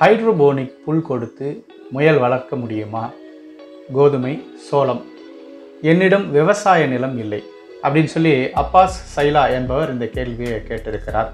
hydroponic புல் கொடுத்து முயல் வளர்க்க முடியுமா கோதுமை சோளம் என்னிடம் விவசாய நிலம் இல்லை அப்படின்னு சொல்லி அப்பாஸ் சைலா என்பவர் இந்த கேள்வியை கேட்டிருக்கிறார்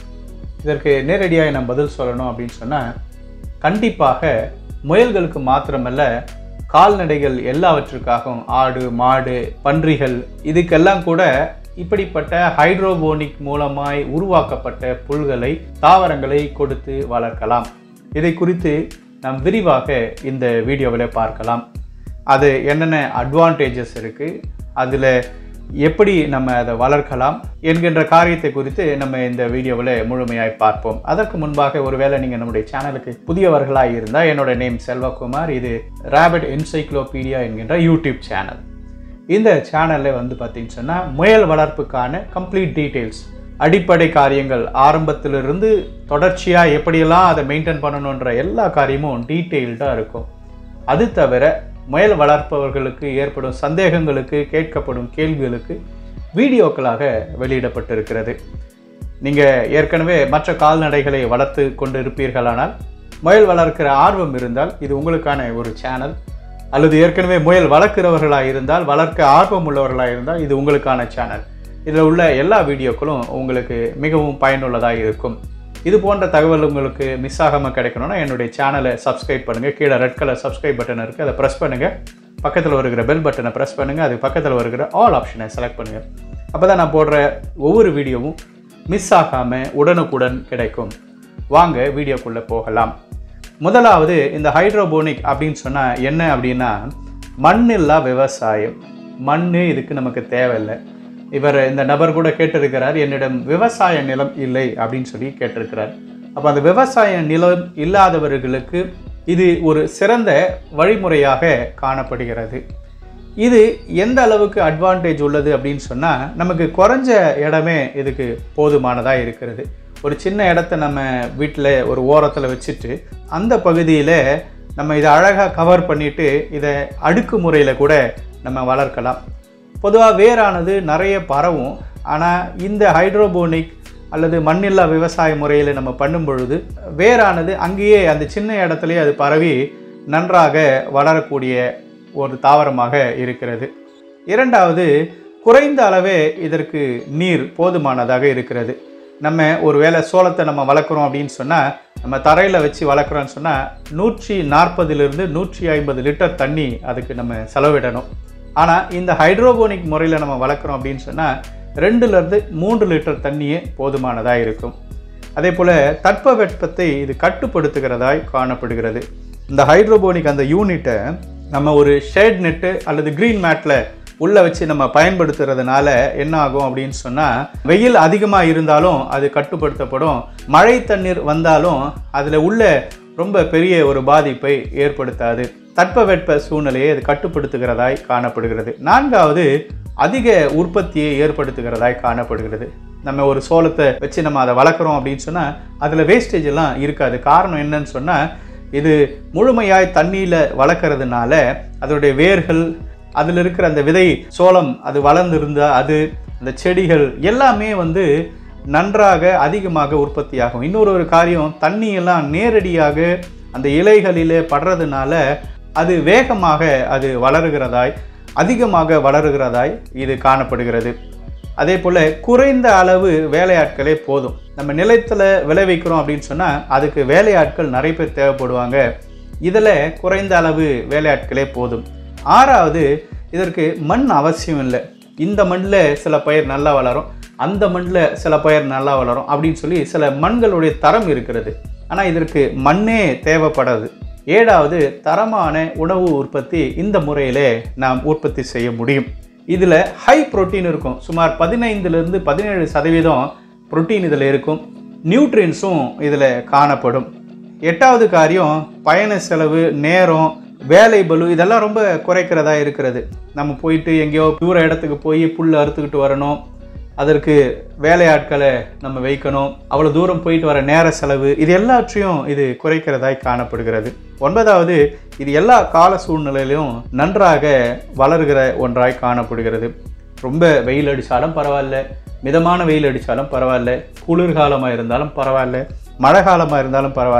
இதற்கு நேரடியாக நான் பதில் சொல்லணும் அப்படின்னு சொன்னால் கண்டிப்பாக முயல்களுக்கு மாத்திரமல்ல கால்நடைகள் எல்லாவற்றுக்காகவும் ஆடு மாடு பன்றிகள் இதுக்கெல்லாம் கூட இப்படிப்பட்ட ஹைட்ரோபோனிக் மூலமாய் உருவாக்கப்பட்ட புல்களை தாவரங்களை கொடுத்து வளர்க்கலாம் இதை குறித்து நாம் விரிவாக இந்த வீடியோவில் பார்க்கலாம் அது என்னென்ன அட்வான்டேஜஸ் இருக்குது அதில் எப்படி நம்ம அதை வளர்க்கலாம் என்கின்ற காரியத்தை குறித்து நம்ம இந்த வீடியோவில் முழுமையாய் பார்ப்போம் அதற்கு முன்பாக ஒருவேளை நீங்கள் நம்முடைய சேனலுக்கு புதியவர்களாக இருந்தால் என்னோட நேம் செல்வகுமார் இது ரேபிட் என்சைக்ளோபீடியா என்கின்ற யூடியூப் சேனல் இந்த சேனலில் வந்து பார்த்தீங்கன்னு சொன்னால் முயல் வளர்ப்புக்கான கம்ப்ளீட் டீட்டெயில்ஸ் அடிப்படை காரியங்கள் ஆரம்பத்திலிருந்து தொடர்ச்சியாக எப்படியெல்லாம் அதை மெயின்டைன் பண்ணணுன்ற எல்லா காரியமும் டீட்டெயில்டாக இருக்கும் அது தவிர முயல் வளர்ப்பவர்களுக்கு ஏற்படும் சந்தேகங்களுக்கு கேட்கப்படும் கேள்விகளுக்கு வீடியோக்களாக வெளியிடப்பட்டிருக்கிறது நீங்கள் ஏற்கனவே மற்ற கால்நடைகளை வளர்த்து கொண்டு இருப்பீர்களானால் முயல் வளர்க்கிற ஆர்வம் இருந்தால் இது உங்களுக்கான ஒரு சேனல் அல்லது ஏற்கனவே முயல் வளர்க்கிறவர்களாக இருந்தால் வளர்க்க ஆர்வம் உள்ளவர்களாக இருந்தால் இது உங்களுக்கான சேனல் இதில் உள்ள எல்லா வீடியோக்களும் உங்களுக்கு மிகவும் பயனுள்ளதாக இருக்கும் இது போன்ற தகவல் உங்களுக்கு மிஸ் ஆகாமல் கிடைக்கணும்னா என்னுடைய சேனலை சப்ஸ்கிரைப் பண்ணுங்கள் கீழே ரெட் கலர் சப்ஸ்கிரைப் பட்டன் இருக்குது அதை ப்ரெஸ் பண்ணுங்கள் பக்கத்தில் வருகிற பெல் பட்டனை ப்ரெஸ் பண்ணுங்கள் அது பக்கத்தில் வருகிற ஆல் ஆப்ஷனை செலக்ட் பண்ணுங்கள் அப்போ தான் நான் போடுற ஒவ்வொரு வீடியோவும் மிஸ் ஆகாமல் உடனுக்குடன் கிடைக்கும் வாங்க வீடியோக்குள்ளே போகலாம் முதலாவது இந்த ஹைட்ரோபோனிக் அப்படின்னு சொன்னால் என்ன அப்படின்னா மண்ணில்லா விவசாயம் மண் இதுக்கு நமக்கு தேவையில்லை இவர் இந்த நபர் கூட கேட்டிருக்கிறார் என்னிடம் விவசாய நிலம் இல்லை அப்படின்னு சொல்லி கேட்டிருக்கிறார் அப்போ அந்த விவசாய நிலம் இல்லாதவர்களுக்கு இது ஒரு சிறந்த வழிமுறையாக காணப்படுகிறது இது எந்த அளவுக்கு அட்வான்டேஜ் உள்ளது அப்படின்னு சொன்னால் நமக்கு குறைஞ்ச இடமே இதுக்கு போதுமானதாக இருக்கிறது ஒரு சின்ன இடத்த நம்ம வீட்டில் ஒரு ஓரத்தில் வச்சுட்டு அந்த பகுதியில் நம்ம இதை அழகாக கவர் பண்ணிவிட்டு இதை அடுக்கு முறையில் கூட நம்ம வளர்க்கலாம் பொதுவாக வேரானது நிறைய பரவும் ஆனால் இந்த ஹைட்ரோபோனிக் அல்லது மண்ணில்லா விவசாய முறையில் நம்ம பண்ணும் பொழுது வேரானது அங்கேயே அந்த சின்ன இடத்துலையே அது பரவி நன்றாக வளரக்கூடிய ஒரு தாவரமாக இருக்கிறது இரண்டாவது குறைந்த அளவே இதற்கு நீர் போதுமானதாக இருக்கிறது நம்ம ஒரு வேளை சோளத்தை நம்ம வளர்க்குறோம் அப்படின்னு சொன்னால் நம்ம தரையில் வச்சு வளர்க்குறோம்னு சொன்னால் நூற்றி நாற்பதுலேருந்து நூற்றி ஐம்பது லிட்டர் தண்ணி அதுக்கு நம்ம செலவிடணும் ஆனால் இந்த ஹைட்ரோபோனிக் முறையில் நம்ம வளர்க்குறோம் அப்படின்னு சொன்னால் ரெண்டுலேருந்து மூன்று லிட்டர் தண்ணியே போதுமானதாக இருக்கும் அதே போல் தட்பவெப்பத்தை இது கட்டுப்படுத்துகிறதாய் காணப்படுகிறது இந்த ஹைட்ரோபோனிக் அந்த யூனிட்டை நம்ம ஒரு ஷேட் நெட்டு அல்லது க்ரீன் மேட்டில் உள்ளே வச்சு நம்ம பயன்படுத்துறதுனால என்ன ஆகும் அப்படின்னு சொன்னால் வெயில் அதிகமாக இருந்தாலும் அது கட்டுப்படுத்தப்படும் மழை தண்ணீர் வந்தாலும் அதில் உள்ள ரொம்ப பெரிய ஒரு பாதிப்பை ஏற்படுத்தாது தட்பவெட்ப சூழ்நிலையை அது கட்டுப்படுத்துகிறதாய் காணப்படுகிறது நான்காவது அதிக உற்பத்தியை ஏற்படுத்துகிறதாய் காணப்படுகிறது நம்ம ஒரு சோளத்தை வச்சு நம்ம அதை வளர்க்குறோம் அப்படின்னு சொன்னால் அதில் வேஸ்டேஜ் எல்லாம் இருக்காது காரணம் என்னன்னு சொன்னால் இது முழுமையாய் தண்ணியில் வளர்க்குறதுனால அதனுடைய வேர்கள் அதில் இருக்கிற அந்த விதை சோளம் அது வளர்ந்துருந்தா அது அந்த செடிகள் எல்லாமே வந்து நன்றாக அதிகமாக உற்பத்தியாகும் இன்னொரு ஒரு காரியம் தண்ணியெல்லாம் நேரடியாக அந்த இலைகளிலே படுறதுனால அது வேகமாக அது வளருகிறதாய் அதிகமாக வளருகிறதாய் இது காணப்படுகிறது அதே போல் குறைந்த அளவு வேலையாட்களே போதும் நம்ம நிலத்தில் விளைவிக்கிறோம் அப்படின்னு சொன்னால் அதுக்கு வேலையாட்கள் நிறைய பேர் தேவைப்படுவாங்க இதில் குறைந்த அளவு வேலையாட்களே போதும் ஆறாவது இதற்கு மண் அவசியம் இல்லை இந்த மண்ணில் சில பயிர் நல்லா வளரும் அந்த மண்ணில் சில பயிர் நல்லா வளரும் அப்படின்னு சொல்லி சில மண்களுடைய தரம் இருக்கிறது ஆனால் இதற்கு மண்ணே தேவைப்படாது ஏழாவது தரமான உணவு உற்பத்தி இந்த முறையிலே நாம் உற்பத்தி செய்ய முடியும் இதில் ஹை புரோட்டீன் இருக்கும் சுமார் பதினைந்துலேருந்து பதினேழு சதவீதம் புரோட்டீன் இதில் இருக்கும் நியூட்ரியன்ஸும் இதில் காணப்படும் எட்டாவது காரியம் பயண செலவு நேரம் வேலை பலு இதெல்லாம் ரொம்ப குறைக்கிறதா இருக்கிறது நம்ம போயிட்டு எங்கேயோ தூர இடத்துக்கு போய் புல் அறுத்துக்கிட்டு வரணும் அதற்கு வேலையாட்களை நம்ம வைக்கணும் அவ்வளோ தூரம் போயிட்டு வர நேர செலவு இது எல்லாற்றையும் இது குறைக்கிறதாய் காணப்படுகிறது ஒன்பதாவது இது எல்லா கால சூழ்நிலையிலும் நன்றாக வளர்கிற ஒன்றாய் காணப்படுகிறது ரொம்ப வெயில் அடித்தாலும் பரவாயில்ல மிதமான வெயில் அடித்தாலும் பரவாயில்ல குளிர்காலமாக இருந்தாலும் பரவாயில்ல மழை காலமாக இருந்தாலும் பரவாயில்ல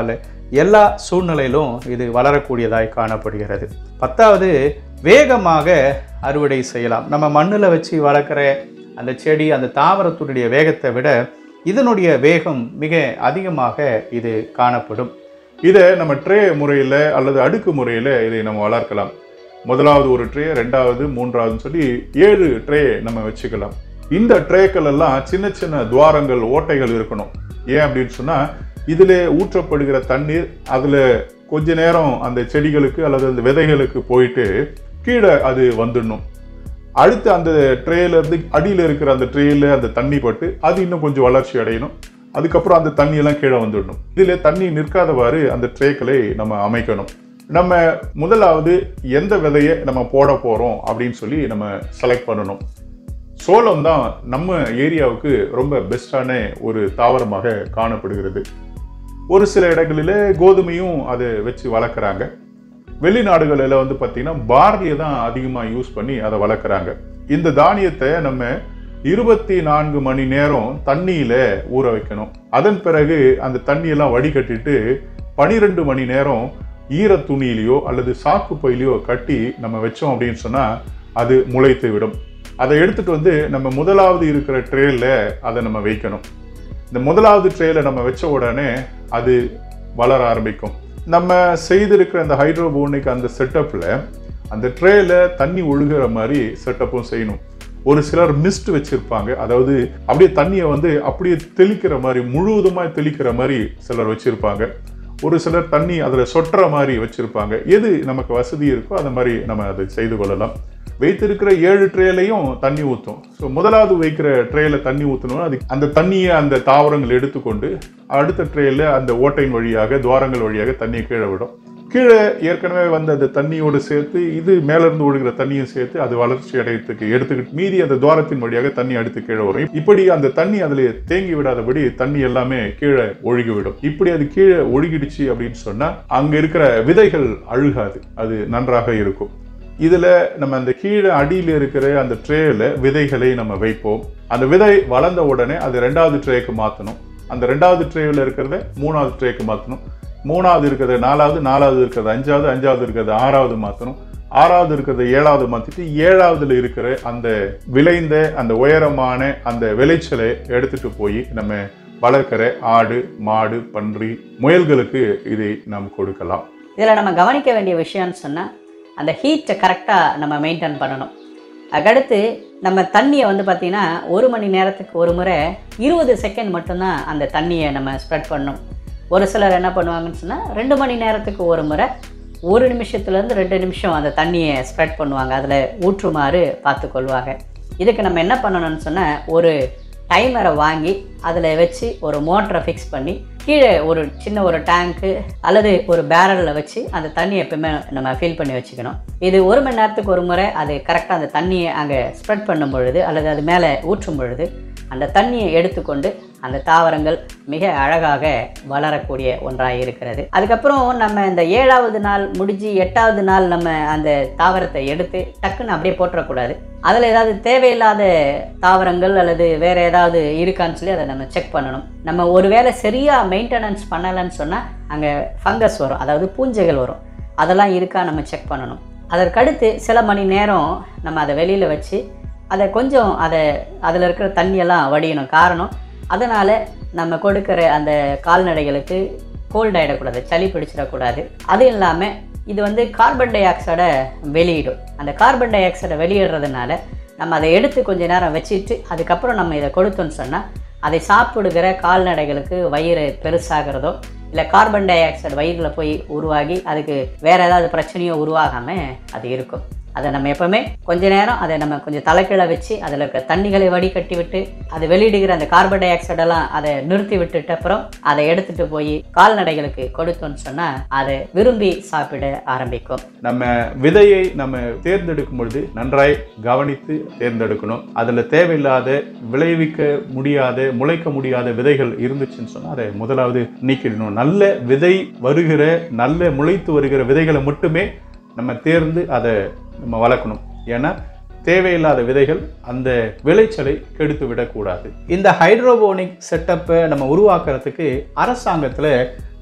எல்லா சூழ்நிலையிலும் இது வளரக்கூடியதாய் காணப்படுகிறது பத்தாவது வேகமாக அறுவடை செய்யலாம் நம்ம மண்ணில் வச்சு வளர்க்குற அந்த செடி அந்த தாவரத்துடைய வேகத்தை விட இதனுடைய வேகம் மிக அதிகமாக இது காணப்படும் இதை நம்ம ட்ரே முறையில் அல்லது அடுக்கு முறையில் இதை நம்ம வளர்க்கலாம் முதலாவது ஒரு ட்ரே ரெண்டாவது மூன்றாவதுன்னு சொல்லி ஏழு ட்ரே நம்ம வச்சுக்கலாம் இந்த ட்ரேக்கள் எல்லாம் சின்ன சின்ன துவாரங்கள் ஓட்டைகள் இருக்கணும் ஏன் அப்படின்னு சொன்னா இதுல ஊற்றப்படுகிற தண்ணீர் அதுல கொஞ்ச நேரம் அந்த செடிகளுக்கு அல்லது அந்த விதைகளுக்கு போயிட்டு கீழே அது வந்துடணும் அடுத்து அந்த ட்ரேல இருந்து அடியில் இருக்கிற அந்த ட்ரேல அந்த தண்ணி பட்டு அது இன்னும் கொஞ்சம் வளர்ச்சி அடையணும் அதுக்கப்புறம் அந்த தண்ணி எல்லாம் கீழே வந்துடணும் இதுல தண்ணி நிற்காதவாறு அந்த ட்ரேக்களை நம்ம அமைக்கணும் நம்ம முதலாவது எந்த விதையை நம்ம போட போறோம் அப்படின்னு சொல்லி நம்ம செலக்ட் பண்ணணும் சோளம் தான் நம்ம ஏரியாவுக்கு ரொம்ப பெஸ்டான ஒரு தாவரமாக காணப்படுகிறது ஒரு சில இடங்களில் கோதுமையும் அதை வச்சு வளர்க்குறாங்க வெளிநாடுகளில் வந்து பார்த்தீங்கன்னா பார்லியை தான் அதிகமாக யூஸ் பண்ணி அதை வளர்க்குறாங்க இந்த தானியத்தை நம்ம இருபத்தி நான்கு மணி நேரம் தண்ணியில ஊற வைக்கணும் அதன் பிறகு அந்த தண்ணியெல்லாம் வடிகட்டிட்டு பனிரெண்டு மணி நேரம் ஈர துணியிலையோ அல்லது சாக்கு பையிலையோ கட்டி நம்ம வச்சோம் அப்படின்னு சொன்னா அது முளைத்து விடும் அதை எடுத்துட்டு வந்து நம்ம முதலாவது இருக்கிற ட்ரேல அதை நம்ம வைக்கணும் இந்த முதலாவது ட்ரேல நம்ம வச்ச உடனே அது வளர ஆரம்பிக்கும் நம்ம செய்திருக்கிற அந்த ஹைட்ரோபோனிக் அந்த செட்டப்ல அந்த ட்ரேல தண்ணி ஒழுகுற மாதிரி செட்டப்பும் செய்யணும் ஒரு சிலர் மிஸ்ட் வச்சிருப்பாங்க அதாவது அப்படியே தண்ணியை வந்து அப்படியே தெளிக்கிற மாதிரி முழுவதுமாக தெளிக்கிற மாதிரி சிலர் வச்சிருப்பாங்க ஒரு சிலர் தண்ணி அதில் சொட்டுற மாதிரி வச்சிருப்பாங்க எது நமக்கு வசதி இருக்கோ அந்த மாதிரி நம்ம அதை செய்து கொள்ளலாம் வைத்திருக்கிற ஏழு ட்ரேலையும் தண்ணி ஊற்றும் ஸோ முதலாவது வைக்கிற ட்ரேல தண்ணி ஊற்றணும்னா அது அந்த தண்ணியை அந்த தாவரங்கள் எடுத்துக்கொண்டு அடுத்த ட்ரேல அந்த ஓட்டையின் வழியாக துவாரங்கள் வழியாக தண்ணியை கீழே விடும் கீழே ஏற்கனவே வந்த அந்த தண்ணியோடு சேர்த்து இது மேலிருந்து ஒழுகிற தண்ணியும் சேர்த்து அது வளர்ச்சி அடையத்துக்கு எடுத்துக்கிட்டு மீதி அந்த துவாரத்தின் வழியாக தண்ணி அடுத்து கீழே வரும் இப்படி அந்த தண்ணி அதில் தேங்கி விடாதபடி தண்ணி எல்லாமே கீழே ஒழுகி விடும் இப்படி அது கீழே ஒழுகிடுச்சு அப்படின்னு சொன்னா அங்க இருக்கிற விதைகள் அழுகாது அது நன்றாக இருக்கும் இதுல நம்ம அந்த கீழே அடியில் இருக்கிற அந்த ட்ரேல விதைகளை நம்ம வைப்போம் அந்த விதை வளர்ந்த உடனே அது ரெண்டாவது ட்ரேக்கு மாற்றணும் அந்த ரெண்டாவது ட்ரேவில் இருக்கிறத மூணாவது ட்ரேக்கு மாற்றணும் மூணாவது இருக்கிறது நாலாவது நாலாவது இருக்கிறது அஞ்சாவது அஞ்சாவது இருக்கிறது ஆறாவது மாற்றணும் ஆறாவது இருக்கிறது ஏழாவது மாற்றிட்டு ஏழாவதுல இருக்கிற அந்த விளைந்த அந்த உயரமான அந்த விளைச்சலை எடுத்துட்டு போய் நம்ம வளர்க்கிற ஆடு மாடு பன்றி முயல்களுக்கு இதை நாம் கொடுக்கலாம் இதில் நம்ம கவனிக்க வேண்டிய விஷயம்னு சொன்னால் அந்த ஹீட்டை கரெக்டாக நம்ம மெயின்டைன் பண்ணணும் அதுக்கடுத்து நம்ம தண்ணியை வந்து பார்த்திங்கன்னா ஒரு மணி நேரத்துக்கு ஒரு முறை இருபது செகண்ட் மட்டும்தான் அந்த தண்ணியை நம்ம ஸ்ப்ரெட் பண்ணணும் ஒரு சிலர் என்ன பண்ணுவாங்கன்னு சொன்னால் ரெண்டு மணி நேரத்துக்கு ஒரு முறை ஒரு நிமிஷத்துலேருந்து ரெண்டு நிமிஷம் அந்த தண்ணியை ஸ்ப்ரெட் பண்ணுவாங்க அதில் ஊற்றுமாறு பார்த்துக்கொள்வாங்க இதுக்கு நம்ம என்ன பண்ணணும்னு சொன்னால் ஒரு டைமரை வாங்கி அதில் வச்சு ஒரு மோட்டரை ஃபிக்ஸ் பண்ணி கீழே ஒரு சின்ன ஒரு டேங்க்கு அல்லது ஒரு பேரலில் வச்சு அந்த தண்ணியை எப்பவுமே நம்ம ஃபில் பண்ணி வச்சுக்கணும் இது ஒரு மணி நேரத்துக்கு ஒரு முறை அது கரெக்டாக அந்த தண்ணியை அங்கே ஸ்ப்ரெட் பண்ணும் பொழுது அல்லது அது மேலே ஊற்றும் பொழுது அந்த தண்ணியை எடுத்துக்கொண்டு அந்த தாவரங்கள் மிக அழகாக வளரக்கூடிய ஒன்றாக இருக்கிறது அதுக்கப்புறம் நம்ம இந்த ஏழாவது நாள் முடிஞ்சு எட்டாவது நாள் நம்ம அந்த தாவரத்தை எடுத்து டக்குன்னு அப்படியே போட்டுறக்கூடாது அதில் ஏதாவது தேவையில்லாத தாவரங்கள் அல்லது வேறு ஏதாவது இருக்கான்னு சொல்லி அதை நம்ம செக் பண்ணணும் நம்ம ஒருவேளை சரியாக மெயின்டெனன்ஸ் பண்ணலைன்னு சொன்னால் அங்கே ஃபங்கஸ் வரும் அதாவது பூஞ்சைகள் வரும் அதெல்லாம் இருக்கா நம்ம செக் பண்ணணும் அதற்கடுத்து சில மணி நேரம் நம்ம அதை வெளியில் வச்சு அதை கொஞ்சம் அதை அதில் இருக்கிற தண்ணியெல்லாம் வடியணும் காரணம் அதனால் நம்ம கொடுக்குற அந்த கால்நடைகளுக்கு கோல்ட் ஆகிடக்கூடாது சளி பிடிச்சிடக்கூடாது அது இல்லாமல் இது வந்து கார்பன் டை ஆக்சைடை வெளியிடும் அந்த கார்பன் டை ஆக்சைடை வெளியிடுறதுனால நம்ம அதை எடுத்து கொஞ்ச நேரம் வச்சுட்டு அதுக்கப்புறம் நம்ம இதை கொடுத்தோன்னு சொன்னால் அதை சாப்பிடுகிற கால்நடைகளுக்கு வயிறு பெருசாகிறதோ இல்லை கார்பன் டை ஆக்சைடு வயிறில் போய் உருவாகி அதுக்கு வேறு ஏதாவது பிரச்சனையோ உருவாகாமல் அது இருக்கும் அதை நம்ம எப்போவுமே கொஞ்ச நேரம் அதை நம்ம கொஞ்சம் தலைக்கீழ வச்சு அதில் இருக்க தண்ணிகளை வடிகட்டி விட்டு அது வெளியிடுகிற அந்த கார்பன் டை ஆக்சைடெல்லாம் அதை நிறுத்தி விட்டுட்டு அப்புறம் அதை எடுத்துட்டு போய் கால்நடைகளுக்கு கொடுத்தோன்னு சொன்னால் அதை விரும்பி சாப்பிட ஆரம்பிக்கும் நம்ம விதையை நம்ம தேர்ந்தெடுக்கும் பொழுது நன்றாய் கவனித்து தேர்ந்தெடுக்கணும் அதில் தேவையில்லாத விளைவிக்க முடியாத முளைக்க முடியாத விதைகள் இருந்துச்சுன்னு சொன்னால் அதை முதலாவது நீக்கிடணும் நல்ல விதை வருகிற நல்ல முளைத்து வருகிற விதைகளை மட்டுமே நம்ம தேர்ந்து அதை நம்ம வளர்க்கணும் ஏன்னா தேவையில்லாத விதைகள் அந்த விளைச்சலை கெடுத்து விடக்கூடாது இந்த ஹைட்ரோபோனிக் செட்டப்பை நம்ம உருவாக்குறதுக்கு அரசாங்கத்தில்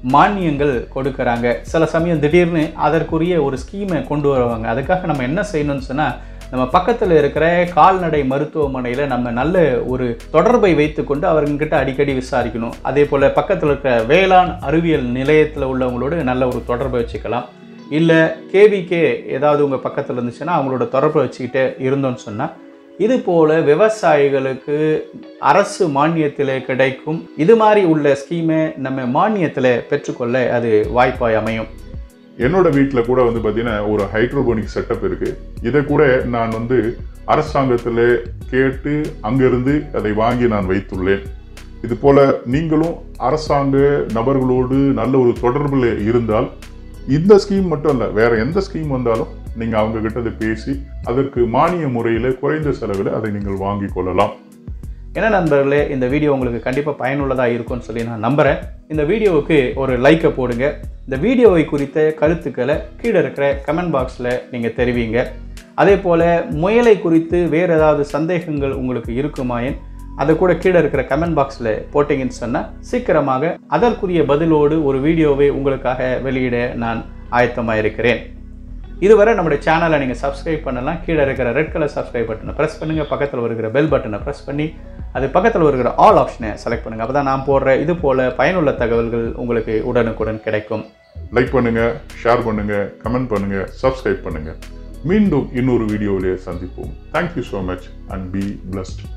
மானியங்கள் கொடுக்கறாங்க சில சமயம் திடீர்னு அதற்குரிய ஒரு ஸ்கீமை கொண்டு வருவாங்க அதுக்காக நம்ம என்ன செய்யணும்னு சொன்னால் நம்ம பக்கத்தில் இருக்கிற கால்நடை மருத்துவமனையில் நம்ம நல்ல ஒரு தொடர்பை வைத்துக்கொண்டு அவர்கிட்ட அடிக்கடி விசாரிக்கணும் அதே போல் பக்கத்தில் இருக்கிற வேளாண் அறிவியல் நிலையத்தில் உள்ளவங்களோட நல்ல ஒரு தொடர்பை வச்சுக்கலாம் இல்லை கேவிகே ஏதாவது உங்கள் பக்கத்தில் இருந்துச்சுன்னா அவங்களோட தொடர்பை வச்சுக்கிட்டே இருந்தோம்னு சொன்னால் இது போல விவசாயிகளுக்கு அரசு மானியத்தில் கிடைக்கும் இது மாதிரி உள்ள ஸ்கீமை நம்ம மானியத்தில் பெற்றுக்கொள்ள அது வாய்ப்பாய் அமையும் என்னோட வீட்டில் கூட வந்து பார்த்தீங்கன்னா ஒரு ஹைட்ரோபோனிக் செட்டப் இருக்கு இதை கூட நான் வந்து அரசாங்கத்தில் கேட்டு அங்கிருந்து அதை வாங்கி நான் வைத்துள்ளேன் இது போல நீங்களும் அரசாங்க நபர்களோடு நல்ல ஒரு தொடர்பில் இருந்தால் இந்த ஸ்கீம் மட்டும் இல்லை வேற எந்த ஸ்கீம் வந்தாலும் நீங்கள் அவங்க கிட்ட அதை பேசி அதற்கு மானிய முறையில் குறைந்த செலவில் அதை நீங்கள் வாங்கி கொள்ளலாம் என்ன நண்பர்களே இந்த வீடியோ உங்களுக்கு கண்டிப்பாக பயனுள்ளதாக இருக்கும்னு சொல்லி நான் நம்புகிறேன் இந்த வீடியோவுக்கு ஒரு லைக்கை போடுங்க இந்த வீடியோவை குறித்த கருத்துக்களை கீழே இருக்கிற கமெண்ட் பாக்ஸில் நீங்கள் தெரிவிங்க அதே போல் முயலை குறித்து வேறு ஏதாவது சந்தேகங்கள் உங்களுக்கு இருக்குமாயின் அதை கூட கீழே இருக்கிற கமெண்ட் பாக்ஸில் போட்டிங்கன்னு சொன்னால் சீக்கிரமாக அதற்குரிய பதிலோடு ஒரு வீடியோவை உங்களுக்காக வெளியிட நான் ஆயத்தமாக இருக்கிறேன் இதுவரை நம்முடைய சேனலை நீங்கள் சப்ஸ்கிரைப் பண்ணலாம் கீழே இருக்கிற ரெட் கலர் சப்ஸ்கிரைப் பட்டனை ப்ரெஸ் பண்ணுங்கள் பக்கத்தில் இருக்கிற பெல் பட்டனை ப்ரெஸ் பண்ணி அது பக்கத்தில் இருக்கிற ஆல் ஆப்ஷனை செலக்ட் பண்ணுங்கள் அப்போ தான் நான் போடுற இது போல் பயனுள்ள தகவல்கள் உங்களுக்கு உடனுக்குடன் கிடைக்கும் லைக் பண்ணுங்க ஷேர் பண்ணுங்க கமெண்ட் பண்ணுங்க சப்ஸ்கிரைப் பண்ணுங்க மீண்டும் இன்னொரு வீடியோவிலே சந்திப்போம் thank you so much and be blessed